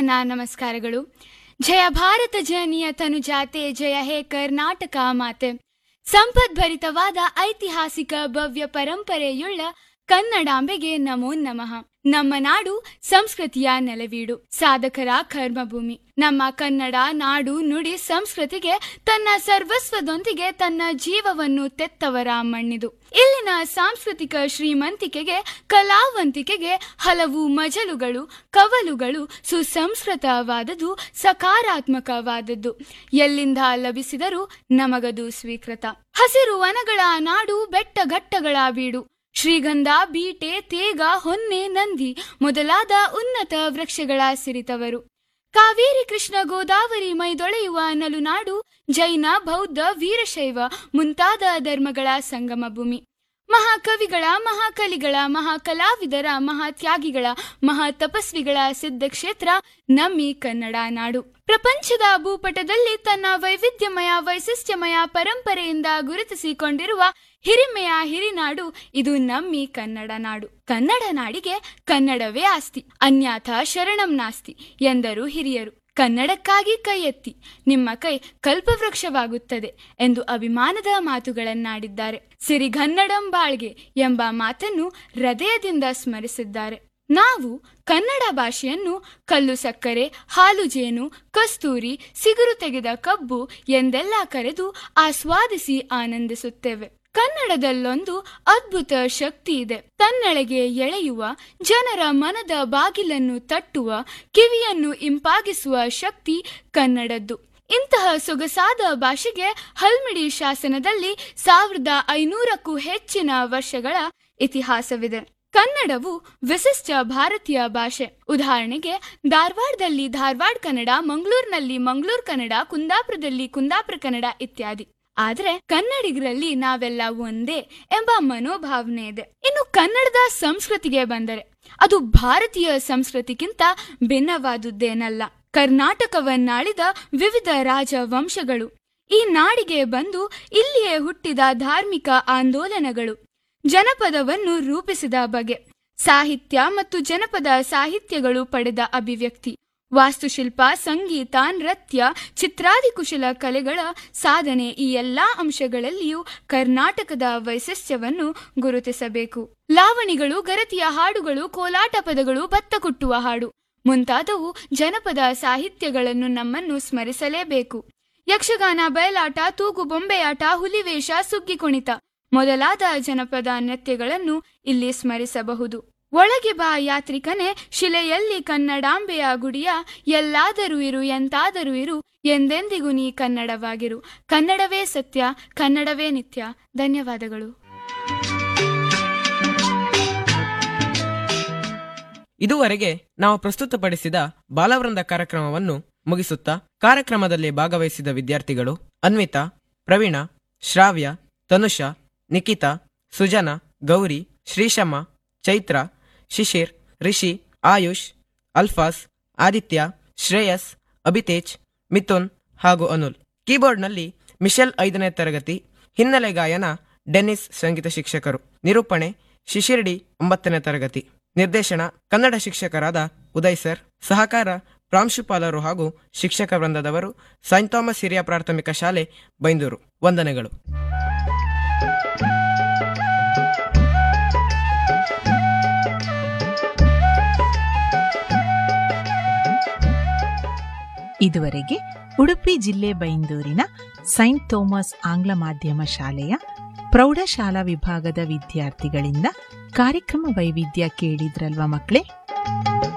ನನ್ನ ನಮಸ್ಕಾರಗಳು ಜಯ ಭಾರತ ಜನನಿಯ ತನು ಜಾತೆ ಜಯ ಹೇ ಕರ್ನಾಟಕ ಮಾತೆ ಸಂಪದ್ಭರಿತವಾದ ಐತಿಹಾಸಿಕ ಭವ್ಯ ಪರಂಪರೆಯುಳ್ಳ ಕನ್ನಡಾಂಬೆಗೆ ನಮೋ ನಮಃ ನಮ್ಮ ನಾಡು ಸಂಸ್ಕೃತಿಯ ನೆಲವೀಡು ಸಾಧಕರ ಕರ್ಮಭೂಮಿ ನಮ್ಮ ಕನ್ನಡ ನಾಡು ನುಡಿ ಸಂಸ್ಕೃತಿಗೆ ತನ್ನ ಸರ್ವಸ್ವದೊಂದಿಗೆ ತನ್ನ ಜೀವವನ್ನು ತೆತ್ತವರ ಮಣ್ಣಿದು ಇಲ್ಲಿನ ಸಾಂಸ್ಕೃತಿಕ ಶ್ರೀಮಂತಿಕೆಗೆ ಕಲಾವಂತಿಕೆಗೆ ಹಲವು ಮಜಲುಗಳು ಕವಲುಗಳು ಸುಸಂಸ್ಕೃತವಾದದ್ದು ಸಕಾರಾತ್ಮಕವಾದದ್ದು ಎಲ್ಲಿಂದ ಲಭಿಸಿದರೂ ನಮಗದು ಸ್ವೀಕೃತ ಹಸಿರು ವನಗಳ ನಾಡು ಬೆಟ್ಟಘಟ್ಟಗಳ ಬೀಡು ಶ್ರೀಗಂಧ ಬೀಟೆ ತೇಗ ಹೊನ್ನೆ ನಂದಿ ಮೊದಲಾದ ಉನ್ನತ ವೃಕ್ಷಗಳ ಸಿರಿತವರು ಕಾವೇರಿ ಕೃಷ್ಣ ಗೋದಾವರಿ ಮೈದೊಳೆಯುವ ನಲುನಾಡು ಜೈನ ಬೌದ್ಧ ವೀರಶೈವ ಮುಂತಾದ ಧರ್ಮಗಳ ಸಂಗಮ ಭೂಮಿ ಮಹಾಕವಿಗಳ ಮಹಾಕಲಿಗಳ ಮಹಾಕಲಾವಿದರ ಮಹಾತ್ಯಾಗಿಗಳ ಮಹಾತಪಸ್ವಿಗಳ ಸಿದ್ಧ ಕ್ಷೇತ್ರ ನಮ್ಮಿ ಕನ್ನಡ ನಾಡು ಪ್ರಪಂಚದ ಭೂಪಟದಲ್ಲಿ ತನ್ನ ವೈವಿಧ್ಯಮಯ ವೈಶಿಷ್ಟ್ಯಮಯ ಪರಂಪರೆಯಿಂದ ಗುರುತಿಸಿಕೊಂಡಿರುವ ಹಿರಿಮೆಯ ಹಿರಿನಾಡು ಇದು ನಮ್ಮಿ ಕನ್ನಡ ನಾಡು ಕನ್ನಡ ನಾಡಿಗೆ ಕನ್ನಡವೇ ಆಸ್ತಿ ಅನ್ಯಾಥ ಶರಣಂ ನಾಸ್ತಿ ಎಂದರು ಹಿರಿಯರು ಕನ್ನಡಕ್ಕಾಗಿ ಕೈ ಎತ್ತಿ ನಿಮ್ಮ ಕೈ ಕಲ್ಪವೃಕ್ಷವಾಗುತ್ತದೆ ಎಂದು ಅಭಿಮಾನದ ಮಾತುಗಳನ್ನಾಡಿದ್ದಾರೆ ಸಿರಿಗನ್ನಡಂ ಬಾಳ್ಗೆ ಎಂಬ ಮಾತನ್ನು ಹೃದಯದಿಂದ ಸ್ಮರಿಸಿದ್ದಾರೆ ನಾವು ಕನ್ನಡ ಭಾಷೆಯನ್ನು ಕಲ್ಲು ಸಕ್ಕರೆ ಹಾಲು ಜೇನು ಕಸ್ತೂರಿ ಸಿಗುರು ತೆಗೆದ ಕಬ್ಬು ಎಂದೆಲ್ಲ ಕರೆದು ಆಸ್ವಾದಿಸಿ ಆನಂದಿಸುತ್ತೇವೆ ಕನ್ನಡದಲ್ಲೊಂದು ಅದ್ಭುತ ಶಕ್ತಿ ಇದೆ ತನ್ನೊಳಗೆ ಎಳೆಯುವ ಜನರ ಮನದ ಬಾಗಿಲನ್ನು ತಟ್ಟುವ ಕಿವಿಯನ್ನು ಇಂಪಾಗಿಸುವ ಶಕ್ತಿ ಕನ್ನಡದ್ದು ಇಂತಹ ಸೊಗಸಾದ ಭಾಷೆಗೆ ಹಲ್ಮಿಡಿ ಶಾಸನದಲ್ಲಿ ಸಾವಿರದ ಐನೂರಕ್ಕೂ ಹೆಚ್ಚಿನ ವರ್ಷಗಳ ಇತಿಹಾಸವಿದೆ ಕನ್ನಡವು ವಿಶಿಷ್ಟ ಭಾರತೀಯ ಭಾಷೆ ಉದಾಹರಣೆಗೆ ಧಾರವಾಡದಲ್ಲಿ ಧಾರವಾಡ ಕನ್ನಡ ಮಂಗಳೂರಿನಲ್ಲಿ ಮಂಗಳೂರು ಕನ್ನಡ ಕುಂದಾಪುರದಲ್ಲಿ ಕುಂದಾಪುರ ಕನ್ನಡ ಇತ್ಯಾದಿ ಆದ್ರೆ ಕನ್ನಡಿಗರಲ್ಲಿ ನಾವೆಲ್ಲ ಒಂದೇ ಎಂಬ ಮನೋಭಾವನೆ ಇದೆ ಇನ್ನು ಕನ್ನಡದ ಸಂಸ್ಕೃತಿಗೆ ಬಂದರೆ ಅದು ಭಾರತೀಯ ಸಂಸ್ಕೃತಿಗಿಂತ ಭಿನ್ನವಾದುದೇನಲ್ಲ ಕರ್ನಾಟಕವನ್ನಾಳಿದ ವಿವಿಧ ರಾಜವಂಶಗಳು ಈ ನಾಡಿಗೆ ಬಂದು ಇಲ್ಲಿಯೇ ಹುಟ್ಟಿದ ಧಾರ್ಮಿಕ ಆಂದೋಲನಗಳು ಜನಪದವನ್ನು ರೂಪಿಸಿದ ಬಗೆ ಸಾಹಿತ್ಯ ಮತ್ತು ಜನಪದ ಸಾಹಿತ್ಯಗಳು ಪಡೆದ ಅಭಿವ್ಯಕ್ತಿ ವಾಸ್ತುಶಿಲ್ಪ ಸಂಗೀತ ನೃತ್ಯ ಚಿತ್ರಾದಿ ಕುಶಲ ಕಲೆಗಳ ಸಾಧನೆ ಈ ಎಲ್ಲಾ ಅಂಶಗಳಲ್ಲಿಯೂ ಕರ್ನಾಟಕದ ವೈಶಿಷ್ಟ್ಯವನ್ನು ಗುರುತಿಸಬೇಕು ಲಾವಣಿಗಳು ಗರತಿಯ ಹಾಡುಗಳು ಕೋಲಾಟ ಪದಗಳು ಭತ್ತ ಕುಟ್ಟುವ ಹಾಡು ಮುಂತಾದವು ಜನಪದ ಸಾಹಿತ್ಯಗಳನ್ನು ನಮ್ಮನ್ನು ಸ್ಮರಿಸಲೇಬೇಕು ಯಕ್ಷಗಾನ ಬಯಲಾಟ ತೂಗು ಬೊಂಬೆಯಾಟ ಹುಲಿವೇಷ ಸುಗ್ಗಿ ಕುಣಿತ ಮೊದಲಾದ ಜನಪದ ನೃತ್ಯಗಳನ್ನು ಇಲ್ಲಿ ಸ್ಮರಿಸಬಹುದು ಒಳಗೆ ಬಾ ಯಾತ್ರಿಕನೇ ಶಿಲೆಯಲ್ಲಿ ಕನ್ನಡಾಂಬೆಯ ಗುಡಿಯ ಎಲ್ಲಾದರೂ ಇರು ಎಂತಾದರೂ ಇರು ಎಂದೆಂದಿಗೂ ನೀ ಕನ್ನಡವಾಗಿರು ಕನ್ನಡವೇ ಸತ್ಯ ಕನ್ನಡವೇ ನಿತ್ಯ ಧನ್ಯವಾದಗಳು ಇದುವರೆಗೆ ನಾವು ಪ್ರಸ್ತುತಪಡಿಸಿದ ಬಾಲವೃಂದ ಕಾರ್ಯಕ್ರಮವನ್ನು ಮುಗಿಸುತ್ತಾ ಕಾರ್ಯಕ್ರಮದಲ್ಲಿ ಭಾಗವಹಿಸಿದ ವಿದ್ಯಾರ್ಥಿಗಳು ಅನ್ವಿತಾ ಪ್ರವೀಣ ಶ್ರಾವ್ಯ ತನುಷಾ ನಿಖಿತಾ ಸುಜನಾ ಗೌರಿ ಶ್ರೀಶಮ್ಮ ಚೈತ್ರ ಶಿಶಿರ್ ರಿಷಿ ಆಯುಷ್ ಅಲ್ಫಾಸ್ ಆದಿತ್ಯ ಶ್ರೇಯಸ್ ಅಭಿತೇಜ್ ಮಿಥುನ್ ಹಾಗೂ ಅನುಲ್ ಕೀಬೋರ್ಡ್ನಲ್ಲಿ ಮಿಶೆಲ್ ಐದನೇ ತರಗತಿ ಹಿನ್ನೆಲೆ ಗಾಯನ ಡೆನ್ನಿಸ್ ಸಂಗೀತ ಶಿಕ್ಷಕರು ನಿರೂಪಣೆ ಶಿಶಿರ್ಡಿ ಒಂಬತ್ತನೇ ತರಗತಿ ನಿರ್ದೇಶನ ಕನ್ನಡ ಶಿಕ್ಷಕರಾದ ಉದಯ್ ಸರ್ ಸಹಕಾರ ಪ್ರಾಂಶುಪಾಲರು ಹಾಗೂ ಶಿಕ್ಷಕ ವೃಂದದವರು ಸೈಂಟ್ ಥಾಮಸ್ ಹಿರಿಯ ಪ್ರಾಥಮಿಕ ಶಾಲೆ ಬೈಂದೂರು ವಂದನೆಗಳು ಇದುವರೆಗೆ ಉಡುಪಿ ಜಿಲ್ಲೆ ಬೈಂದೂರಿನ ಸೈಂಟ್ ಥೋಮಸ್ ಆಂಗ್ಲ ಮಾಧ್ಯಮ ಶಾಲೆಯ ಪ್ರೌಢಶಾಲಾ ವಿಭಾಗದ ವಿದ್ಯಾರ್ಥಿಗಳಿಂದ ಕಾರ್ಯಕ್ರಮ ವೈವಿಧ್ಯ ಕೇಳಿದ್ರಲ್ವಾ ಮಕ್ಕಳೇ